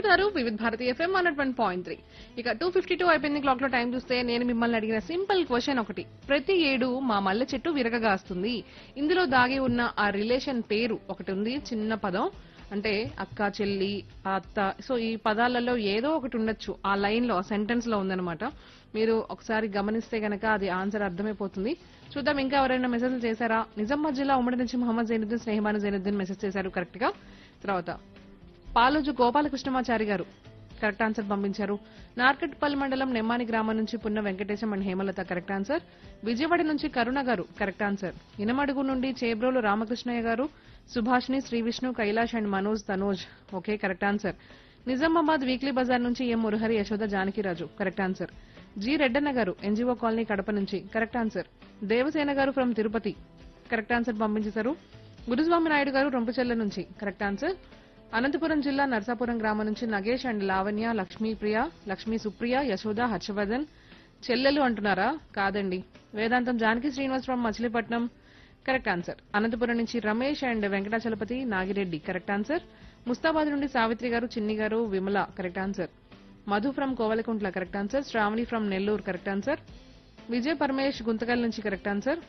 వింటున్నారు Vividh Bharati FM one one point three ఇక two fifty two అయిపోయింది క్లాక్ లో టైం చూస్తే నేను మిమ్మల్ని అడిగిన సింపుల్ క్వశ్చన్ ఒకటి ప్రతి ఏడు మా మల్లె చెట్టు విరగగాస్తుంది ఇందులో దాగి ఉన్న ఆ రిలేషన్ పేరు ఒకటి ఉంది చిన్న పదం అంటే అక్క చెల్లి ఆ అత్త సో ఈ పదాలలో ఏదో ఒకటి ఉండొచ్చు ఆ లైన్ లో ఆ సెంటెన్స్ లో ఉందన్నమాట మీరు ఒకసారి గమనిస్తే గనక అది ఆన్సర్ అర్థమైపోతుంది చూద్దాం ఇంకా ఎవరైనా మెసేజ్ చేశారా నిజామాబాద్ జిల్లా ఉమ్మడి నుంచి మొహమ్మద్ జైనుద్దీన్ స్నేహమాన జైనుద్దీన్ మెసేజ్ చేశారు కరెక్ట్ గా తర్వాత పాలోజు గోపాలకృష్ణమాచారి గారు కరెక్ట్ ఆన్సర్ పంపించారు నార్కట్పల్లి మండలం నెమ్మాని గ్రామం నుంచి Punna Venkatesham and Hemalatha correct answer Vijayawada నుంచి కరుణ గారు కరెక్ట్ ఆన్సర్ ఇనమడుగు నుండి Chebrolu Ramakrishnaiah garu Subhashni Shri Vishnu Kailash and Manoj Tanoj okay correct answer Nizamabad weekly Bazar నుంచి M Murahari Yashoda Janakiraju correct answer G Reddanna garu NGO colony Kadapa నుంచి కరెక్ట్ ఆన్సర్ దేవసేన గారు ఫ్రమ్ తిరుపతి కరెక్ట్ ఆన్సర్ పంపించేశారు గురుస్వామి నాయుడు గారు రొంపచెల్ల నుంచి కరెక్ట్ ఆన్సర్ అనంతపురం జిల్లా నర్సాపురం గ్రామం నుంచి నగేష్ అండ్ లావణ్య లక్ష్మీప్రియ లక్ష్మీ సుప్రియ యశోద హర్షవర్ధన్ చెల్లెలు అంటున్నారా కాదండి Vedantam Janaki Srinivas from Machilipatnam correct answer Anantapuram నుంచి Ramesh and Venkatachalapathi Nagireddy correct answer Mustabad నుండి Savitri garu Chinni garu Vimala correct answer Madhu from Kovalakuntla correct answer Shravani from Nellore correct answer Vijay Paramesh Guntakal నుంచి correct answer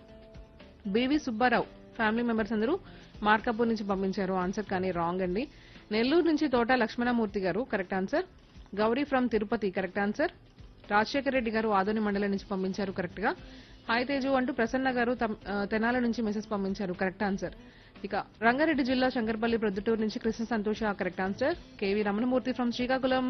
BV Subbarao family members అందరూ మార్కాపూర్ నుంచి పంపించారు ఆన్సర్ కానీ రాంగ్ అండి నెల్లూరు నుంచి Thota Lakshmanamurthy garu correct answer Gowri from Tirupati correct answer Rajasekhara Reddy garu Adoni మండలం నుంచి పంపించారు కరెక్ట్ గా హాయ్ తేజు అంటూ ప్రసన్న గారు తమ్- ఆ, తెనాల నుంచి మెసేజ్ పంపించారు కరెక్ట్ ఆన్సర్ ఇక రంగారెడ్డి జిల్లా శంకర్పల్లి ప్రొద్దుటూరు నుంచి Krishna Santosha correct answer KV Ramanamurthy from Srikakulam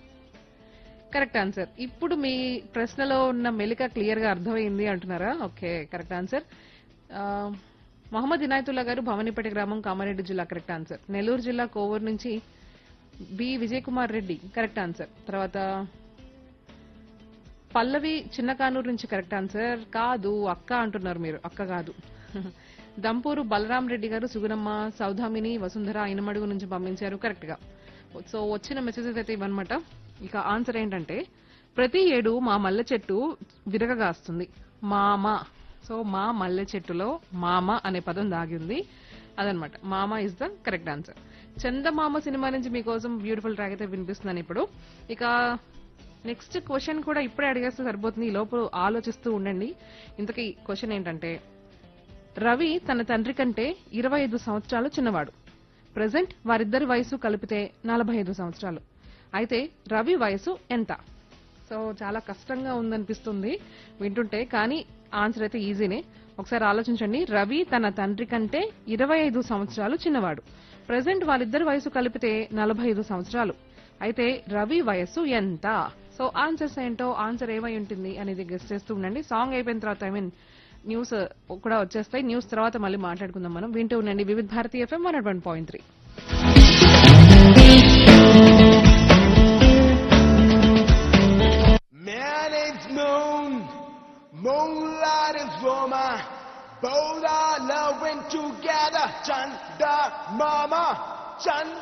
correct answer ఇప్పుడు మీ ప్రశ్నలో ఉన్న మెలిక క్లియర్ గా అర్థమైంది అంటున్నారా ఓకే కరెక్ట్ ఆన్సర్ ఆ, మొహమ్మద్ ఇనాయతుల్లా గారు భవనిపేట గ్రామం కామారెడ్డి జిల్లా కరెక్ట్ ఆన్సర్ నెల్లూరు జిల్లా కోవూరు నుంచి B Vijay Kumar Reddy correct answer తర్వాత పల్లవి చిన్నకానూరు నుంచి కరెక్ట్ ఆన్సర్ కాదు అక్క అంటున్నారు మీరు అక్క కాదు దంపూరు బలరాం రెడ్డి గారు సుగుణమ్మ సౌధామిని వసుంధర ఇనమడుగు నుంచి పంపించారు కరెక్ట్ గా సో వచ్చిన మెసేజెస్ అయితే ఇవన్నమాట ఇక ఆన్సర్ ఏంటంటే ప్రతి ఏడు మా మల్లె చెట్టు విరగగాస్తుంది మామ సో మా మల్లె చెట్టులో మామ అనే పదం దాగి ఉంది అదనమాట మామ is the correct answer Chandamama cinema నుంచి మీకోసం బ్యూటిఫుల్ ట్రాక్ అయితే వినిపిస్తున్నాను ఇప్పుడు ఇక నెక్స్ట్ క్వశ్చన్ కూడా ఇప్పుడే అడిగేస్తే సరిపోతుంది ఈ లోపు ఆలోచిస్తూ ఉండండి ఇంతకీ క్వశ్చన్ ఏంటంటే రవి తన తండ్రి కంటే ఇరవై ఐదు సంవత్సరాలు చిన్నవాడు ప్రజెంట్ వారిద్దరి వయసు కలిపితే నలభై ఐదు సంవత్సరాలు అయితే రవి వయసు ఎంత సో చాలా కష్టంగా ఉందనిపిస్తుంది వింటుంటే కానీ ఆన్సర్ అయితే ఈజీనే ఒకసారి ఆలోచించండి రవి తన తండ్రి కంటే ఇరవై ఐదు సంవత్సరాలు చిన్నవాడు ప్రజెంట్ వాళ్ళిద్దరి వయసు కలిపితే నలభై ఐదు సంవత్సరాలు అయితే రవి వయస్సు ఎంత సో ఆన్సర్స్ ఏంటో ఆన్సర్ ఏమై ఉంటుంది అనేది గెస్ట్ చేస్తూ ఉండండి సాంగ్ అయిపోయిన తర్వాత ఐ మీన్ న్యూస్ కూడా వచ్చేస్తాయి న్యూస్ తర్వాత మళ్ళీ మాట్లాడుకుందాం మనం వింటూ ఉండండి Vividh Bharati FM one one point three Man is moon, moonlight is woman. Both are loving together. Chanda mama, Chanda.